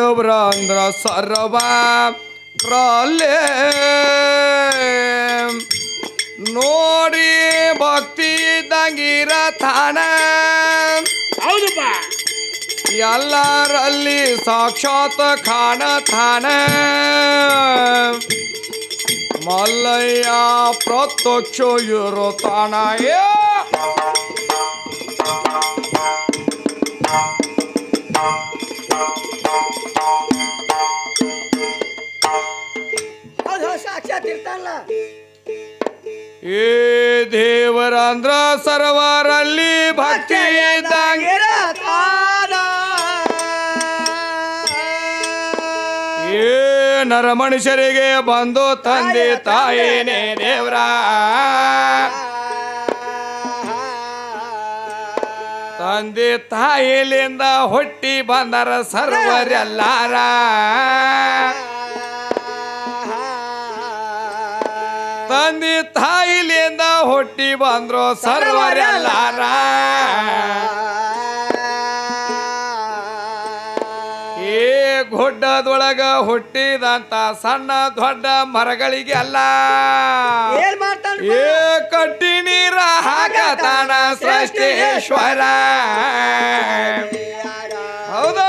ದೇವ್ರ ಅಂದ್ರ ಸರ್ವ ರಲ್ಲೇ ನೋಡಿ ಭಕ್ತಿ ಇದ್ದಂಗಿರ ತಾನ ಹೌದಪ್ಪ ಎಲ್ಲರಲ್ಲಿ ಸಾಕ್ಷಾತ್ ಕಾಣತಾನ ಮಲ್ಲಯ್ಯ ಪ್ರತ್ಯಕ್ಷ ಇರುತ್ತಾನ ಏ ಹೌದು ಸಾಕ್ಷಾತ್ ಇರ್ತಾನಲ್ಲ ಏ ದೇವರಂದ್ರ ಸರ್ವರಲ್ಲಿ ಭಕ್ತಿ ಇದ್ದಂಗೆ ಏ ನರ ಮನುಷ್ಯರಿಗೆ ಬಂದು ತಂದೆ ತಾಯಿನೇ ದೇವ್ರ ತಂದೆ ತಾಯಿಲಿಂದ ಹುಟ್ಟಿ ಬಂದರ ಸರ್ವರೆಲ್ಲಾರ ತಂದೆ ತಾಯಿಲಿಂದ ಹುಟ್ಟಿ ಬಂದ್ರು ಸರ್ವರೆಲ್ಲಾರ ಏ ಗುಡ್ಡದೊಳಗ ಹುಟ್ಟಿದಂತ ಸಣ್ಣ ದೊಡ್ಡ ಮರಗಳಿಗೆ ಅಲ್ಲ ಏನ್ ಮಾಡ್ತಾನ ಏ ಕಟ್ಟಿ ನೀರ ಹಾಕತಾನ ಸೃಷ್ಟೇಶ್ವರ ಹೌದು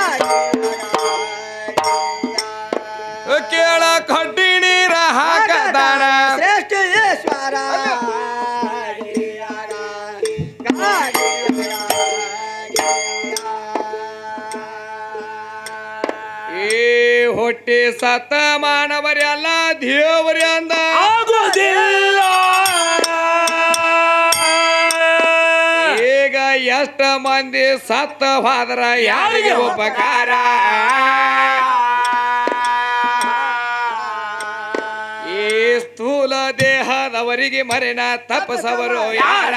ಕೇಳ ಕಟ್ಟಿ ನೀರ ಹಾಕತಾನ ಶ್ರೇಷ್ಠ ಈಶ್ವರ ಏ ಹೊಟ್ಟೆ ಸತ ಮಾನವರೆಲ್ಲ ದೇವರಿ ಅಂದ ಆಗುವುದಿಲ್ಲ ಈಗ ಎಷ್ಟ ಮಂದಿ ಸತ್ತ ಹೋದ್ರ ಯಾರಿಗೆ ಉಪಕಾರ ಈ ಸ್ಥೂಲ ದೇಹದವರಿಗೆ ಮರೆನ ತಪ್ಪಸವರು ಯಾರ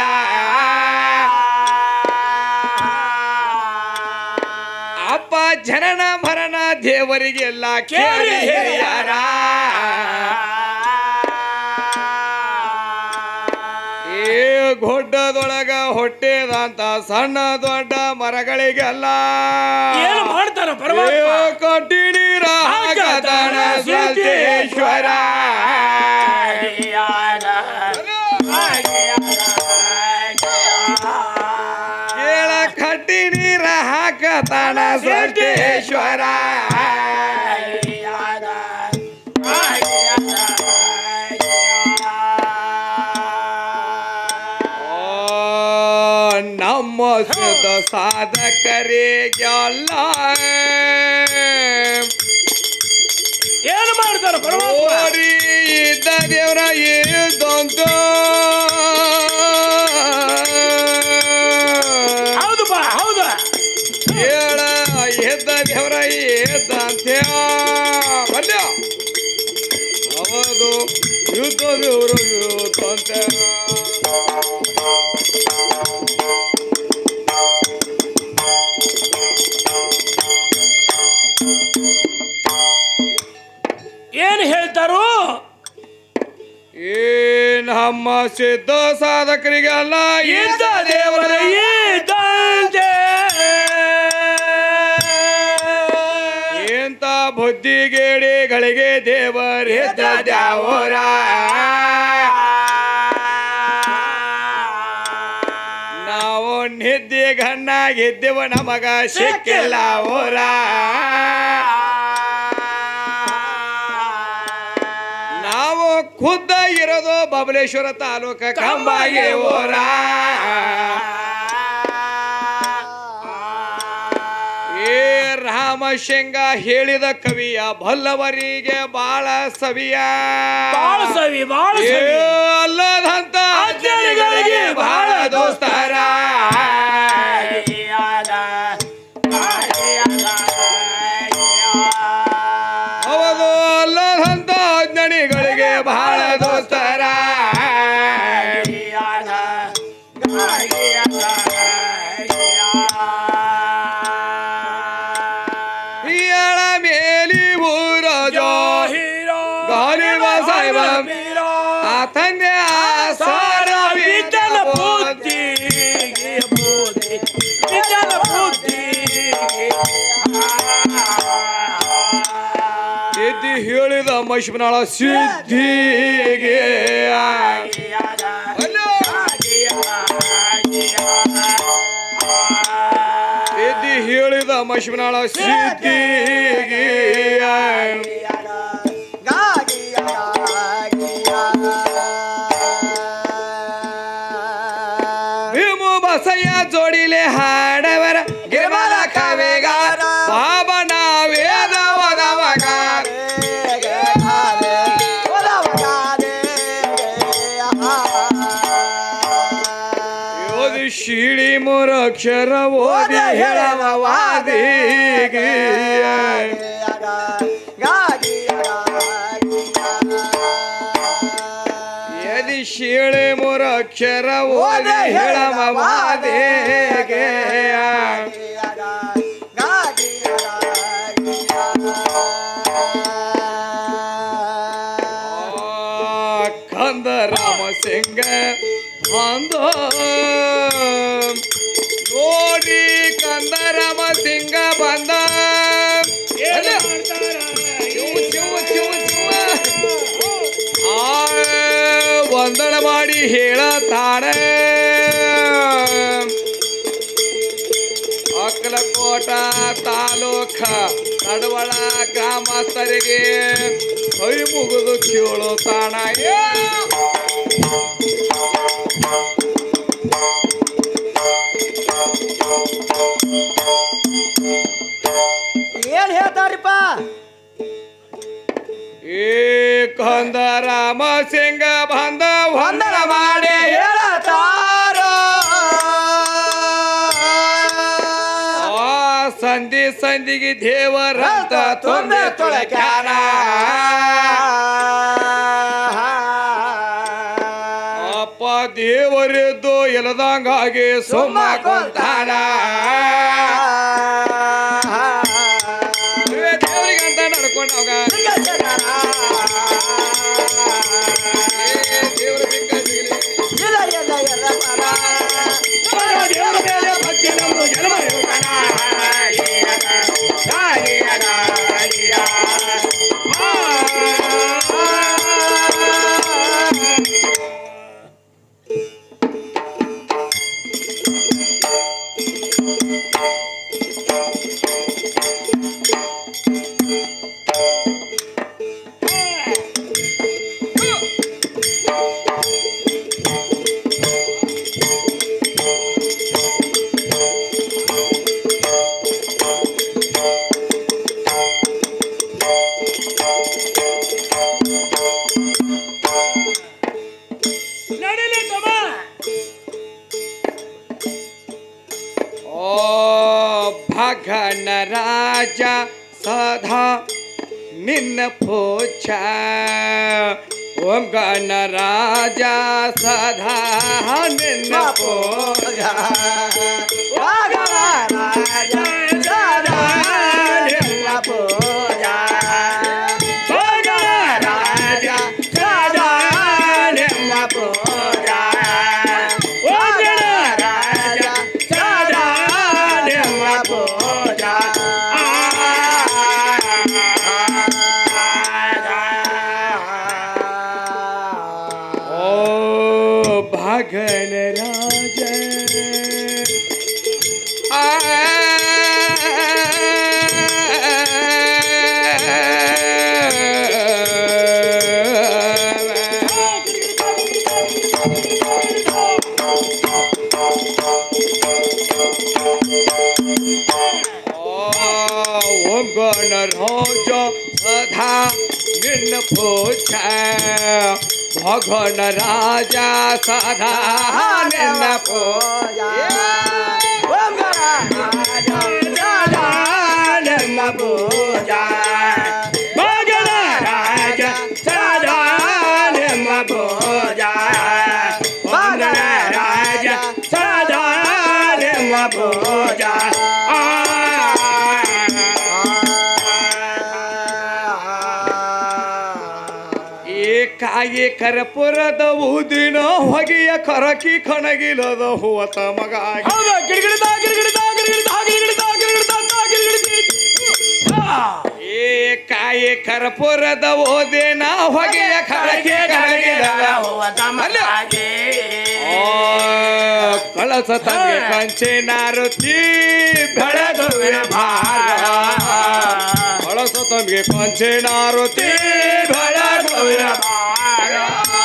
ಅಪ್ಪ ಜನನ ಮರಣ ದೇವರಿಗೆಲ್ಲ ಕೇಳಿ ಹಿರಿಯಾರ ಏ ಗುಡ್ಡದೊಳಗ ಹುಟ್ಟಿದಂತ ಸಣ್ಣ ದೊಡ್ಡ ಮರಗಳಿಗೆಲ್ಲ ಏನು ಮಾಡ್ತಾನ ಏ ಪರಮಾತ್ಮ ಕಟ್ಟಿ ನೀರ ಹಾಕತಾನ ಸಿದ್ದೇಶ್ವರ ಕೇಳ ಕಟ್ಟಿ ನೀರ ಹಾಕತಾನ ಸಿದ್ದೇಶ್ವರ ಆ, ನಮ್ಮ ಸುದ ಸಾಧಕರಿಗೆಲ್ಲ ಏನು ಮಾಡ್ತಾನ ಪರಮಾತ್ಮ ಓರಿ ಇದ್ದ ದೇವ್ರ ಇದ್ದಂತ ಹೌದಪ್ಪ ಹೌದು ಹೇಳ ಎದ್ದ ದೇವ್ರ ಇದ್ದಂತ ಮಲ್ಯ ಹೌದು ಯುದ್ಧ ದೇವ್ರ ಇದ್ದಂತ ಏನು ಹೇಳ್ತಾರೋ ಏ ನಮ್ಮ ಸಿದ್ಧ ಸಾಧಕರಿಗೆಲ್ಲ ಇದ್ದ ದೇವರ ಇದ್ದಂತೆ ಎಂತ ಬುದ್ಧಿಗೇಡಿಗಳಿಗೆ ದೇವರಿದ್ದ ದ್ಯಾವರ ನಾವು ನಿದ್ದೆ ಗಣ್ಣಾಗಿದ್ದೆವು ನಮಗ ಸಿಕ್ಕಿಲ್ಲ ಊರ ನಾವು ಖುದ್ದ ಇರೋದು ಬಬಲೇಶ್ವರ ತಾಲೂಕ ಕಂಬಾಗಿ ಊರ ಏ ರಾಮಶಂಗ ಹೇಳಿದ ಕವಿಯ ಬಲ್ಲವರಿಗೆ ಬಾಳ ಸವಿಯ ಬಾಳ ಸವಿ ಬಾಳ ಏ ಸವಿ ಅಲ್ಲದಂತ ಅಜ್ಜನಿಗಳಿಗೆ ಬಹಳ ದೋಸ್ತಾರ ಹೌದು ಅಲ್ಲದಂತ ಅಜ್ಞನಿಗಳಿಗೆ ಬಹಳ ದೋಸ್ತಾರ ಏಳ ಮೇಲಿ ಊರ ಜೋ ಗಾಲಿ ಸಾಹೇಬ ಆ ತಂದೆ ಆ ಸಾರ ವಿಠಲ ಬುದ್ಧಿ ಬುದ್ಧಿ ವಿಠಲ ಬುದ್ಧಿ ಹೇಳಿದ ಮೈಷನಾಳ ಸಿದ್ಧಿಗೆ ಅಲ್ಲೋ. ಸಿದ್ಧಿ ಹೇಳಿದ ಮೈಷನಾಳ ಸಿದ್ಧಿಗೆ ಭೀಮು ಬಸಯ್ಯ ಜೋಡಿಲೆ ಹಾಡವರ ಗಿರ್ಮಲ ಕವಿಗಾರ ಬಾಬನ ವೇದವದ ಮಗಾರ ಓದಿ ಶಿಳಿ ಮೂರಕ್ಷರ ಓದಿ ಹೇಳವ ವಾದಿಗೆ ಯದಿ ಶಿಳಿ ಮೂರಕ್ಷರ ಓದಿ ಹೇಳವ ವಾದಿಗೆ ಆ, ಕಂದ ರಾಮ ಸಿಂಗ ಬಂದ ನೋಡಿ ಕಂದ ರಾಮ ಸಿಂಗ ಬಂದ ಏನ್ ಅಲ್ಲ. ಮಾಡ್ತಾರ? ಚಿವ್ವ, ಚಿವ್ವ, ಚಿವ್ವ, ಚಿವ್ವ. ಆ ವಂದನ ಮಾಡಿ ಹೇಳತಾನೆ ಅಕ್ಕಲಕೋಟ ತಾಲೂಕ ನಡವಳ ಗ್ರಾಮಸ್ಥರಿಗೆ ಕೈ ಮುಗಿದು ಕೇಳುತ್ತಾಣ ಏನ್ ಹೇಳ್ತಾರಿಪ್ಪ ಏ ಕಂದ ರಾಮ ಸಿಂಗ ಬಂದ ವಂದನ ಮಾಡಿ ಹೇಳತಾರ ಆ ಸಂಧಿ ಸಂಧಿಗೆ ದೇವರಂತ ತೊಂದೆ ತೊಳಕ್ಯಾನ ಅಪ್ಪ ದೇವರಿದ್ದು ಎಲದಂಗಾಗಿ ಸುಮ್ಮ ಕೊಂತಾನ ದೇವರಿಗೆ ಅಂತ ನಡ್ಕೊಂಡವಾಗ ದೇವರ ಸಿಕ್ಕ ಸಿಗಲಿ ಅವರ ದೇವರ ಮೇಲೆ ಭಕ್ತಿ ನಮ್ದು ಜನ್ಮ ಇರುತ್ತಾನ. ನಡೀಲಿ ತಮ್ಮ ಓ ಭಗನ ರಾಜ ಸದಾ ನಿನ್ನ ಪೂಜ ಓಂ ಗಣ ರಾಜ ಸದಾ ನಿನ್ನ ಪೂಜ ಭೋಗ ರಾಜ ಸದಾ ನಿಮ್ಮ ಪೂಜ. ಭೋಗ ರಾಜ ಸದಾ ನಿಮ್ಮ ಪೂಜ. ಓ ಭಗನ ರಾಜ ಆ ಓಂ ಗಣ ರಾಜ ಸದಾ ನಿನ್ನ ಪೂಜ ಭಗನ ರಾಜ ಸದಾ ನಿನ್ನ ಪೂಜ ನಿಮ್ಮ ಪೂಜ. ಭೋಗ ರಾಜ ಸದಾ ನಿಮ್ಮ ಪೂಜ. ಭೋಗ ರಾಜ ಸದಾ ನಿಮ್ಮ ಪೂಜ. ಆ ಏಕಾಯಿ ಕರ್ಪುರದ ಊದಿನ ಹೊಗೆಯ ಕರಕಿ ಕಣಗಿಲದ ಹೂವತ ಮಗ ಆಗಿ. ಹೌದು ಗಿಡಗಿಡದ ಗಿಡಗಿಡದ ಗಿಡಗಿಡದ ಗಿಡಗಿಡದ ಗಿಡಗಿಡದ ಗಿಡಗಿಡದ ಆ. ಏ ಕಾಯಿ ಕರ್ಪೂರದ ಓದೇನ ಹೊಗೆಯ ಖಡಗೆ ಕಡಗಿದ ಓ, ಕಳಸ ತಂದೆ ಕಂಚೆ ನಾರುತಿ ಬೆಳಗುವಿನ ಭಾರ ಕಳಸ ತಂದೆ ಕಂಚೆ ನಾರುತಿ ಬೆಳಗುವಿನ ಭಾರ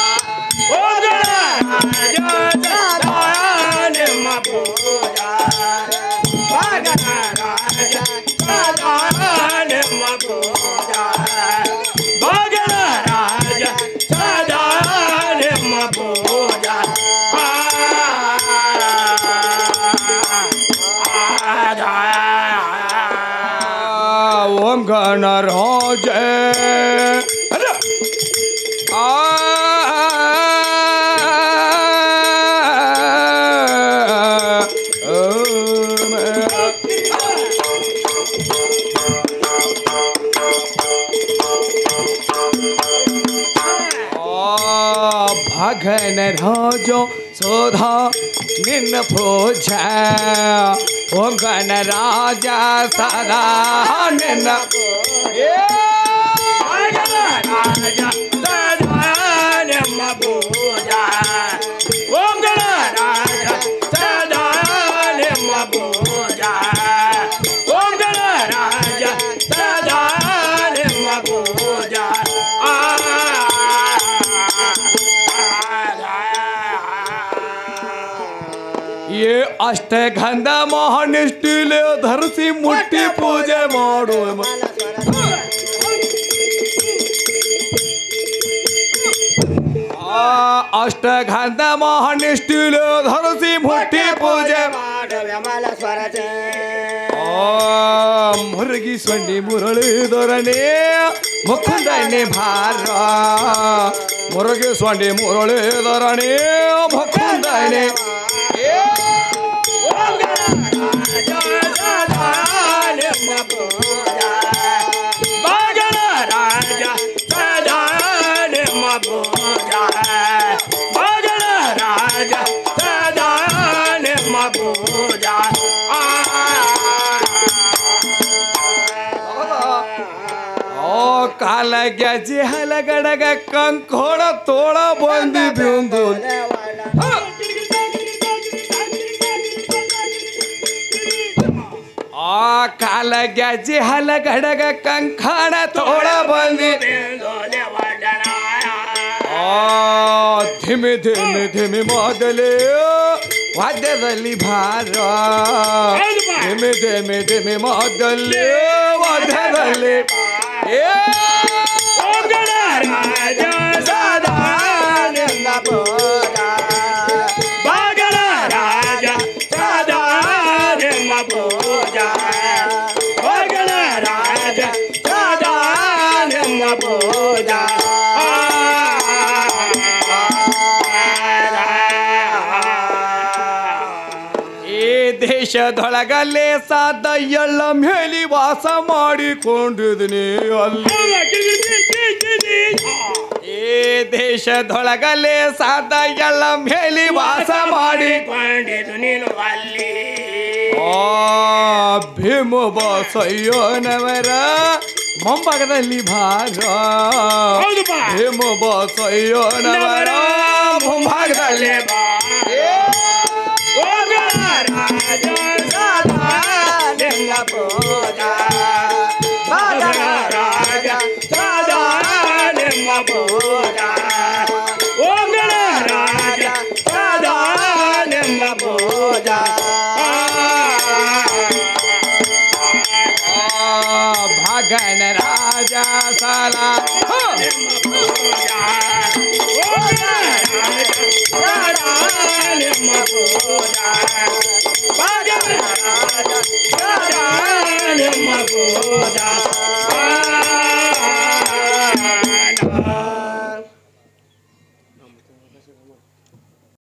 ಓಂ ಗಣರಾಜ ಆ ಭಗನ ರಾಜ ಸೋಧಾ ನಿನ್ನ ಭೋಜ ಓಂ ಗಣರಾಜ ಸದಾ ನಿನ್ನ ಏ ಅಷ್ಟೇ ಗಂಧ ಮಹಾನಿಷ್ಠಿಲೆ ಧರಿಸಿ ಮುಟ್ಟಿ ಪೂಜೆ ಮಾಡುವ ಆ ಅಷ್ಟ ಗಂಧ ಮಹಾನಿಷ್ಠಿಲೆ ಧರಿಸಿ ಮುಟ್ಟಿ ಪೂಜೆ ಆ ಮುರುಗಿ ಸೊಂಡಿ ಮುರಳಿದೊರನೆ ಮುಖಂಡನೆ ಭಾರ ಮುರುಗಿ ಸೊಂಡಿ ಮುರಳಿದೊರನೆ ಮುಖಂಡನೆ ಓ ಕಾಲ ಗೆಜೆ ಹಲಗಡಗ ಕಂಕೋಳ ತೋಳ ಬಂದಿ ಬಿಂದು ಆ ಕಾಲ ಗೆಜೆ ಹಲಗಡಗ ಕಂಕಣ ತೋಳ ಬಂದಿ ಆ ಧಿಮಿ ಧಿಮಿ ಧಿಮಿ ಮೊದಲೇ ವಾದ್ಯದಲ್ಲಿ ಭಾರ ಧಿಮಿ ಧಿಮಿ ಧಿಮಿ ಮೊದಲೇ ವಾದ್ಯದಲ್ಲಿ ಏ ಈ ದೇಶದೊಳಗಲ್ಲೇ ಸಾದ ಎಳ್ಳ ಮೇಲಿ ವಾಸ ಮಾಡಿಕೊಂಡಿದ್ದೀನಿ ಅಲ್ಲಿ ಈ ದೇಶದೊಳಗಲ್ಲೇ ಸಾದ ಎಳ್ಳ ಮೇಲಿ ವಾಸ ಮಾಡಿ ನೀನು ಅಲ್ಲಿ ಆ ಭೀಮ ಬಸಯ್ಯನವರ ಮುಂಭಾಗದಲ್ಲಿ ಭಾರ ಹೌದು ಬಾ. ಭೀಮ ಬಸಯ್ಯನವರ ಮುಂಭಾಗದಲ್ಲಿ ಆ ಭಾಗನ ರಾಜ ಸಾಲ Oh,